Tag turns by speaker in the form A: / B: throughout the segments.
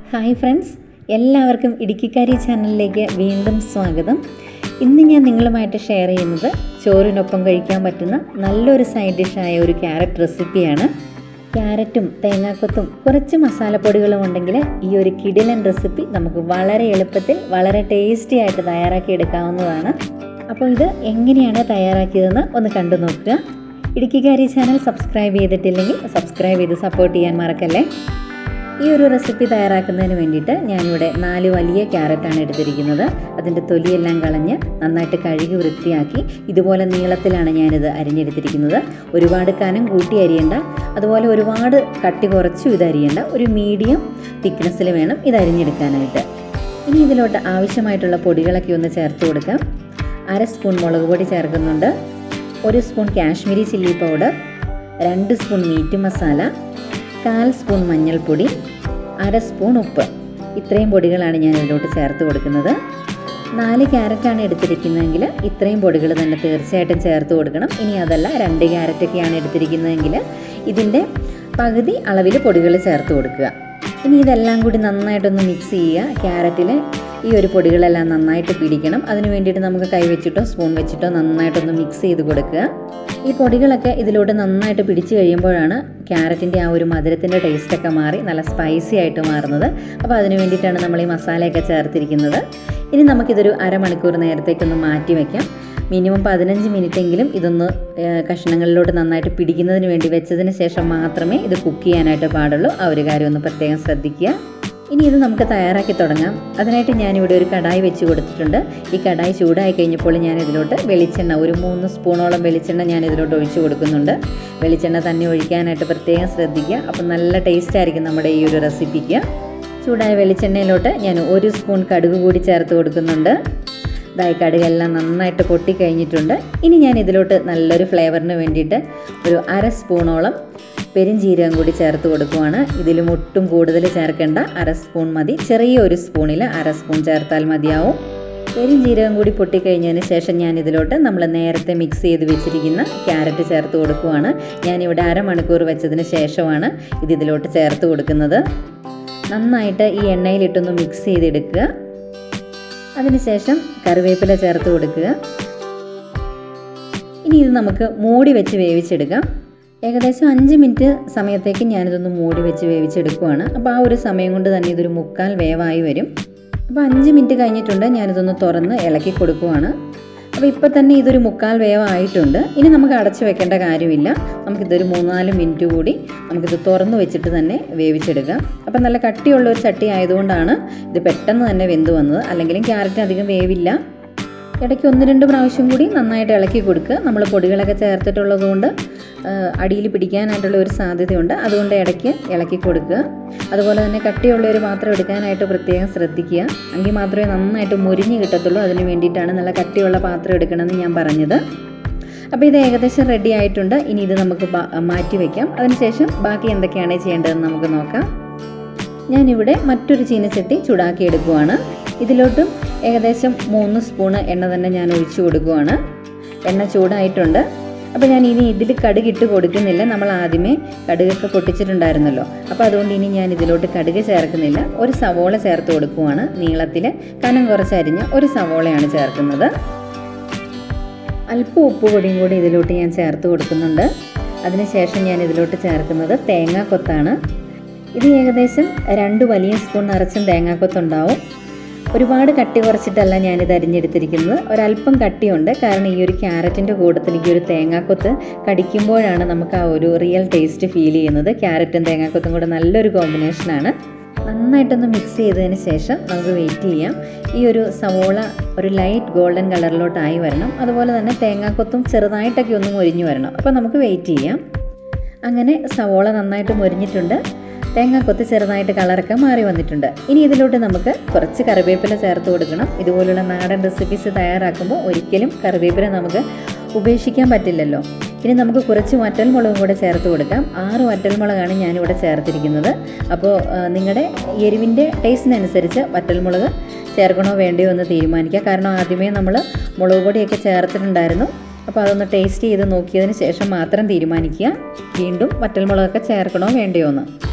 A: hi friends എല്ലാവർക്കും ഇടുക്കിക്കാരി ചാനലിലേക്ക് വീണ്ടും സ്വാഗതം ഇന്ന് ഞാൻ നിങ്ങളുമായിട്ട് ഷെയർ ചെയ്യുന്നത് ചോറിനൊപ്പം കഴിക്കാൻ പറ്റുന്ന നല്ലൊരു സൈഡ് ഡിഷായ ഒരു ക്യാരറ്റ് റെസിപ്പിയാണ് ക്യാരറ്റും തേങ്ങാക്കൊത്തും കുറച്ച് മസാലപ്പൊടികളും ഉണ്ടെങ്കിൽ ഈ ഒരു കിടിലൻ റെസിപ്പി നമുക്ക് വളരെ എളുപ്പത്തിൽ വളരെ ടേസ്റ്റി ആയിട്ട് തയ്യാറാക്കി എടുക്കാവുന്നതാണ് അപ്പോൾ ഇത് എങ്ങനെയാണ് തയ്യാറാക്കിയതെന്ന് ഒന്ന് കണ്ടു നോക്കുക ഇടുക്കിക്കാരി ചാനൽ സബ്സ്ക്രൈബ് ചെയ്തിട്ടില്ലെങ്കിൽ സബ്സ്ക്രൈബ് ചെയ്ത് സപ്പോർട്ട് ചെയ്യാൻ മറക്കല്ലേ ഈ ഒരു റെസിപ്പി തയ്യാറാക്കുന്നതിന് വേണ്ടിയിട്ട് ഞാനിവിടെ നാല് വലിയ ക്യാരറ്റാണ് എടുത്തിരിക്കുന്നത് അതിൻ്റെ തൊലിയെല്ലാം കളഞ്ഞ് നന്നായിട്ട് കഴുകി വൃത്തിയാക്കി ഇതുപോലെ നീളത്തിലാണ് ഞാനിത് അരിഞ്ഞെടുത്തിരിക്കുന്നത് ഒരുപാട് കനം കൂട്ടി അരിയണ്ട അതുപോലെ ഒരുപാട് കട്ടി കുറച്ചും ഇത് അരിയണ്ട ഒരു മീഡിയം തിക്നെസ്സിൽ വേണം ഇത് അരിഞ്ഞെടുക്കാനായിട്ട് ഇനി ഇതിലോട്ട് ആവശ്യമായിട്ടുള്ള പൊടികളൊക്കെ ഒന്ന് ചേർത്ത് കൊടുക്കാം അര സ്പൂൺ മുളക് പൊടി ചേർക്കുന്നുണ്ട് ഒരു സ്പൂൺ കാശ്മീരി ചില്ലി പൗഡർ രണ്ട് സ്പൂൺ മീറ്റ് മസാല കാൽ സ്പൂൺ മഞ്ഞൾപ്പൊടി അര സ്പൂൺ ഉപ്പ് ഇത്രയും പൊടികളാണ് ഞാൻ ഇതിലോട്ട് ചേർത്ത് കൊടുക്കുന്നത് നാല് ക്യാരറ്റാണ് എടുത്തിരിക്കുന്നതെങ്കിൽ ഇത്രയും പൊടികൾ തന്നെ തീർച്ചയായിട്ടും ചേർത്ത് കൊടുക്കണം ഇനി അതല്ല രണ്ട് ക്യാരറ്റൊക്കെയാണ് എടുത്തിരിക്കുന്നതെങ്കിൽ ഇതിൻ്റെ പകുതി അളവിൽ പൊടികൾ ചേർത്ത് കൊടുക്കുക ഇനി ഇതെല്ലാം കൂടി നന്നായിട്ടൊന്ന് മിക്സ് ചെയ്യുക ക്യാരറ്റിൽ ഈ ഒരു പൊടികളെല്ലാം നന്നായിട്ട് പിടിക്കണം അതിന് വേണ്ടിയിട്ട് നമുക്ക് കൈ വെച്ചിട്ടോ സ്പൂൺ വെച്ചിട്ടോ നന്നായിട്ടൊന്ന് മിക്സ് ചെയ്ത് കൊടുക്കുക ഈ പൊടികളൊക്കെ ഇതിലോട്ട് നന്നായിട്ട് പിടിച്ച് കഴിയുമ്പോഴാണ് ക്യാരറ്റിൻ്റെ ആ ഒരു മധുരത്തിൻ്റെ ടേസ്റ്റൊക്കെ മാറി നല്ല സ്പൈസി ആയിട്ട് മാറുന്നത് അപ്പോൾ അതിന് വേണ്ടിയിട്ടാണ് നമ്മൾ ഈ മസാലയൊക്കെ ചേർത്തിരിക്കുന്നത് ഇനി നമുക്കിതൊരു അരമണിക്കൂർ നേരത്തേക്കൊന്ന് മാറ്റി വയ്ക്കാം മിനിമം പതിനഞ്ച് മിനിറ്റെങ്കിലും ഇതൊന്ന് കഷ്ണങ്ങളിലോട്ട് നന്നായിട്ട് പിടിക്കുന്നതിന് വേണ്ടി വെച്ചതിന് ശേഷം മാത്രമേ ഇത് കുക്ക് ചെയ്യാനായിട്ട് പാടുള്ളൂ ആ ഒരു കാര്യം ഒന്ന് പ്രത്യേകം ശ്രദ്ധിക്കുക ഇനി ഇത് നമുക്ക് തയ്യാറാക്കി തുടങ്ങാം അതിനായിട്ട് ഞാനിവിടെ ഒരു കടായി വെച്ച് കൊടുത്തിട്ടുണ്ട് ഈ കടായി ചൂടായി കഴിഞ്ഞപ്പോൾ ഞാൻ ഇതിലോട്ട് വെളിച്ചെണ്ണ ഒരു മൂന്ന് സ്പൂണോളം വെളിച്ചെണ്ണ ഞാൻ ഇതിലോട്ട് ഒഴിച്ചു കൊടുക്കുന്നുണ്ട് വെളിച്ചെണ്ണ തന്നെ ഒഴിക്കാനായിട്ട് പ്രത്യേകം ശ്രദ്ധിക്കുക അപ്പം നല്ല ടേസ്റ്റ് ആയിരിക്കും നമ്മുടെ ഈ ഒരു റെസിപ്പിക്ക് ചൂടായ വെളിച്ചെണ്ണയിലോട്ട് ഞാൻ ഒരു സ്പൂൺ കടുക് കൂടി ചേർത്ത് കൊടുക്കുന്നുണ്ട് ഇതായി കടുകെല്ലാം നന്നായിട്ട് പൊട്ടിക്കഴിഞ്ഞിട്ടുണ്ട് ഇനി ഞാൻ ഇതിലോട്ട് നല്ലൊരു ഫ്ലേവറിന് വേണ്ടിയിട്ട് ഒരു അര സ്പൂണോളം പെരിഞ്ജീരകം കൂടി ചേർത്ത് കൊടുക്കുവാണ് ഇതിലും ഒട്ടും കൂടുതൽ ചേർക്കേണ്ട അര സ്പൂൺ മതി ചെറിയ ഒരു സ്പൂണിൽ അര സ്പൂൺ ചേർത്താൽ മതിയാവും പെരിഞ്ജീരകം കൂടി പൊട്ടിക്കഴിഞ്ഞതിന് ശേഷം ഞാൻ ഇതിലോട്ട് നമ്മൾ നേരത്തെ മിക്സ് ചെയ്ത് വെച്ചിരിക്കുന്ന ക്യാരറ്റ് ചേർത്ത് കൊടുക്കുവാണ് ഞാനിവിടെ അരമണിക്കൂർ വെച്ചതിന് ശേഷമാണ് ഇത് ഇതിലോട്ട് ചേർത്ത് കൊടുക്കുന്നത് നന്നായിട്ട് ഈ എണ്ണയിലിട്ടൊന്ന് മിക്സ് ചെയ്തെടുക്കുക അതിനുശേഷം കറിവേപ്പില ചേർത്ത് കൊടുക്കുക ഇനി ഇത് നമുക്ക് മൂടി വെച്ച് വേവിച്ചെടുക്കാം ഏകദേശം അഞ്ച് മിനിറ്റ് സമയത്തേക്ക് ഞാനിതൊന്ന് മൂടി വെച്ച് വേവിച്ചെടുക്കുവാണ് അപ്പോൾ ആ ഒരു സമയം കൊണ്ട് തന്നെ ഇതൊരു മുക്കാൽ വേവായി വരും അപ്പോൾ അഞ്ച് മിനിറ്റ് കഴിഞ്ഞിട്ടുണ്ട് ഞാനിതൊന്ന് തുറന്ന് ഇളക്കി കൊടുക്കുവാണ് അപ്പോൾ ഇപ്പോൾ തന്നെ ഇതൊരു മുക്കാൽ വേവായിട്ടുണ്ട് ഇനി നമുക്ക് അടച്ചു വെക്കേണ്ട കാര്യമില്ല നമുക്കിതൊരു മൂന്നാല് മിനിറ്റ് കൂടി നമുക്കിത് തുറന്ന് വെച്ചിട്ട് തന്നെ വേവിച്ചെടുക്കാം അപ്പം നല്ല കട്ടിയുള്ള ഒരു ചട്ടി ആയതുകൊണ്ടാണ് ഇത് പെട്ടെന്ന് തന്നെ വെന്ത് വന്നത് അല്ലെങ്കിലും ക്യാരറ്റ് അധികം വേവില്ല ഇടയ്ക്ക് ഒന്ന് രണ്ട് പ്രാവശ്യം കൂടി നന്നായിട്ട് ഇളക്കി കൊടുക്കുക നമ്മൾ പൊടികളൊക്കെ ചേർത്തിട്ടുള്ളത് കൊണ്ട് അടിയിൽ പിടിക്കാനായിട്ടുള്ള ഒരു സാധ്യതയുണ്ട് അതുകൊണ്ട് ഇടയ്ക്ക് ഇളക്കി കൊടുക്കുക അതുപോലെ തന്നെ കട്ടിയുള്ള ഒരു പാത്രം എടുക്കാനായിട്ട് പ്രത്യേകം ശ്രദ്ധിക്കുക എങ്കിൽ മാത്രമേ നന്നായിട്ട് മുരിഞ്ഞ് കിട്ടത്തുള്ളൂ അതിന് വേണ്ടിയിട്ടാണ് നല്ല കട്ടിയുള്ള പാത്രം എടുക്കണമെന്ന് ഞാൻ പറഞ്ഞത് അപ്പോൾ ഇത് ഏകദേശം റെഡി ആയിട്ടുണ്ട് ഇനി ഇത് നമുക്ക് മാറ്റി വയ്ക്കാം അതിനുശേഷം ബാക്കി എന്തൊക്കെയാണ് ചെയ്യേണ്ടതെന്ന് നമുക്ക് നോക്കാം ഞാനിവിടെ മറ്റൊരു ചീനച്ചട്ടി ചൂടാക്കി എടുക്കുവാണ് ഇതിലോട്ടും ഏകദേശം മൂന്ന് സ്പൂണ് എണ്ണ തന്നെ ഞാൻ ഒഴിച്ചു കൊടുക്കുവാണ് എണ്ണ ചൂടായിട്ടുണ്ട് അപ്പോൾ ഞാൻ ഇനി ഇതിൽ കടുക് ഇട്ട് കൊടുക്കുന്നില്ല നമ്മൾ ആദ്യമേ കടുകൊക്കെ പൊട്ടിച്ചിട്ടുണ്ടായിരുന്നല്ലോ അപ്പോൾ അതുകൊണ്ട് ഇനി ഞാൻ ഇതിലോട്ട് കടുക് ചേർക്കുന്നില്ല ഒരു സവോള ചേർത്ത് കൊടുക്കുവാണ് നീളത്തിൽ കനം കുറച്ചരിഞ്ഞ് ഒരു സവോളയാണ് ചേർക്കുന്നത് അല്പം ഉപ്പ് പൊടിയും കൂടി ഇതിലോട്ട് ഞാൻ ചേർത്ത് കൊടുക്കുന്നുണ്ട് അതിനുശേഷം ഞാൻ ഇതിലോട്ട് ചേർക്കുന്നത് തേങ്ങാക്കൊത്താണ് ഇത് ഏകദേശം രണ്ട് വലിയ സ്പൂൺ നിറച്ചും തേങ്ങാക്കൊത്തുണ്ടാവും ഒരുപാട് കട്ടി കുറച്ചിട്ടല്ല ഞാനിത് അരിഞ്ഞെടുത്തിരിക്കുന്നത് ഒരല്പം കട്ടിയുണ്ട് കാരണം ഈ ഒരു ക്യാരറ്റിൻ്റെ കൂട്ടത്തിൽ ഈ ഒരു തേങ്ങാക്കൊത്ത് കടിക്കുമ്പോഴാണ് നമുക്ക് ആ ഒരു റിയൽ ടേസ്റ്റ് ഫീൽ ചെയ്യുന്നത് ക്യാരറ്റും തേങ്ങാക്കൊത്തും കൂടെ നല്ലൊരു കോമ്പിനേഷനാണ് നന്നായിട്ടൊന്ന് മിക്സ് ചെയ്തതിന് ശേഷം നമുക്ക് വെയിറ്റ് ചെയ്യാം ഈ ഒരു സവോള ഒരു ലൈറ്റ് ഗോൾഡൻ കളറിലോട്ടായി വരണം അതുപോലെ തന്നെ തേങ്ങാക്കൊത്തും ചെറുതായിട്ടൊക്കെ ഒന്ന് മൊരിഞ്ഞു വരണം അപ്പോൾ നമുക്ക് വെയിറ്റ് ചെയ്യാം അങ്ങനെ സവോള നന്നായിട്ട് മൊരിഞ്ഞിട്ടുണ്ട് തേങ്ങാക്കൊത്ത് ചെറുതായിട്ട് കളറൊക്കെ മാറി വന്നിട്ടുണ്ട് ഇനി ഇതിലോട്ട് നമുക്ക് കുറച്ച് കറിവേപ്പില ചേർത്ത് കൊടുക്കണം ഇതുപോലുള്ള നാടൻ റെസിപ്പീസ് തയ്യാറാക്കുമ്പോൾ ഒരിക്കലും കറിവേപ്പില നമുക്ക് ഉപേക്ഷിക്കാൻ പറ്റില്ലല്ലോ ഇനി നമുക്ക് കുറച്ച് വറ്റൽമുളകും കൂടെ ചേർത്ത് കൊടുക്കാം ആറ് വറ്റൽമുളകാണ് ഞാനിവിടെ ചേർത്തിരിക്കുന്നത് അപ്പോൾ നിങ്ങളുടെ എരിവിൻ്റെ ടേസ്റ്റിനനുസരിച്ച് വറ്റൽമുളക് ചേർക്കണോ വേണ്ടയോ എന്ന് തീരുമാനിക്കുക കാരണം ആദ്യമേ നമ്മൾ മുളക് പൊടിയൊക്കെ ചേർത്തിട്ടുണ്ടായിരുന്നു അപ്പോൾ അതൊന്ന് ടേസ്റ്റ് ചെയ്ത് നോക്കിയതിന് ശേഷം മാത്രം തീരുമാനിക്കുക വീണ്ടും വറ്റൽമുളകൊക്കെ ചേർക്കണോ വേണ്ടയോ എന്ന്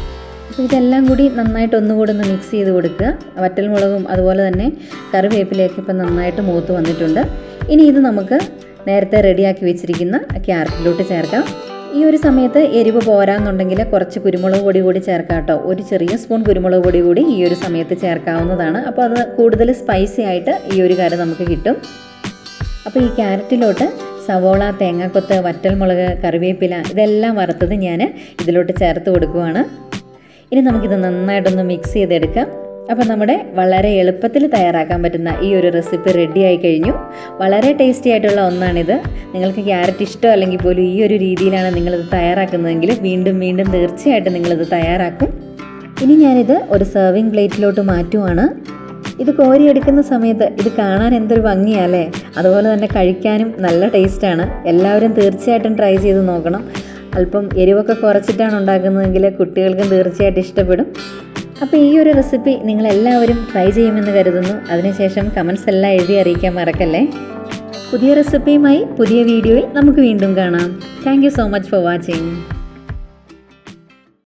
A: അപ്പോൾ ഇതെല്ലാം കൂടി നന്നായിട്ട് ഒന്നുകൂടി ഒന്ന് മിക്സ് ചെയ്ത് കൊടുക്കുക വറ്റൽമുളകും അതുപോലെ തന്നെ കറിവേപ്പിലയൊക്കെ ഇപ്പം നന്നായിട്ട് മൂത്ത് വന്നിട്ടുണ്ട് ഇനി ഇത് നമുക്ക് നേരത്തെ റെഡിയാക്കി വെച്ചിരിക്കുന്ന ക്യാരറ്റിലോട്ട് ചേർക്കാം ഈ ഒരു സമയത്ത് എരിവ് പോരാന്നുണ്ടെങ്കിൽ കുറച്ച് കുരുമുളക് പൊടി കൂടി ചേർക്കാം കേട്ടോ ഒരു ചെറിയ സ്പൂൺ കുരുമുളക് പൊടി കൂടി ഈ ഒരു സമയത്ത് ചേർക്കാവുന്നതാണ് അപ്പോൾ അത് കൂടുതൽ സ്പൈസി ആയിട്ട് ഈ ഒരു കറി നമുക്ക് കിട്ടും അപ്പോൾ ഈ ക്യാരറ്റിലോട്ട് സവോള തേങ്ങാക്കൊത്ത് വറ്റൽമുളക് കറിവേപ്പില ഇതെല്ലാം വറുത്തത് ഞാൻ ഇതിലോട്ട് ചേർത്ത് കൊടുക്കുവാണ് ഇനി നമുക്കിത് നന്നായിട്ടൊന്ന് മിക്സ് ചെയ്തെടുക്കാം അപ്പോൾ നമ്മുടെ വളരെ എളുപ്പത്തിൽ തയ്യാറാക്കാൻ പറ്റുന്ന ഈ ഒരു റെസിപ്പി റെഡി ആയി കഴിഞ്ഞു വളരെ ടേസ്റ്റി ആയിട്ടുള്ള ഒന്നാണിത് നിങ്ങൾക്ക് ക്യാരറ്റ് ഇഷ്ടം അല്ലെങ്കിൽ പോലും ഈ ഒരു രീതിയിലാണ് നിങ്ങളിത് തയ്യാറാക്കുന്നതെങ്കിൽ വീണ്ടും വീണ്ടും തീർച്ചയായിട്ടും നിങ്ങളിത് തയ്യാറാക്കും ഇനി ഞാനിത് ഒരു സെർവിങ് പ്ലേറ്റിലോട്ട് മാറ്റുവാണ് ഇത് കോരിയെടുക്കുന്ന സമയത്ത് ഇത് കാണാൻ എന്തൊരു ഭംഗിയല്ലേ അതുപോലെ തന്നെ കഴിക്കാനും നല്ല ടേസ്റ്റാണ് എല്ലാവരും തീർച്ചയായിട്ടും ട്രൈ ചെയ്ത് നോക്കണം അല്പം എരിവൊക്കെ കുറച്ചിട്ടാണ് ഉണ്ടാക്കുന്നതെങ്കിൽ കുട്ടികൾക്കും തീർച്ചയായിട്ടും ഇഷ്ടപ്പെടും അപ്പോൾ ഈ ഒരു റെസിപ്പി നിങ്ങളെല്ലാവരും ട്രൈ ചെയ്യുമെന്ന് കരുതുന്നു അതിനുശേഷം കമൻസ് എല്ലാം എഴുതി അറിയിക്കാൻ മറക്കല്ലേ പുതിയ റെസിപ്പിയുമായി പുതിയ വീഡിയോയിൽ നമുക്ക് വീണ്ടും കാണാം thank so much for watching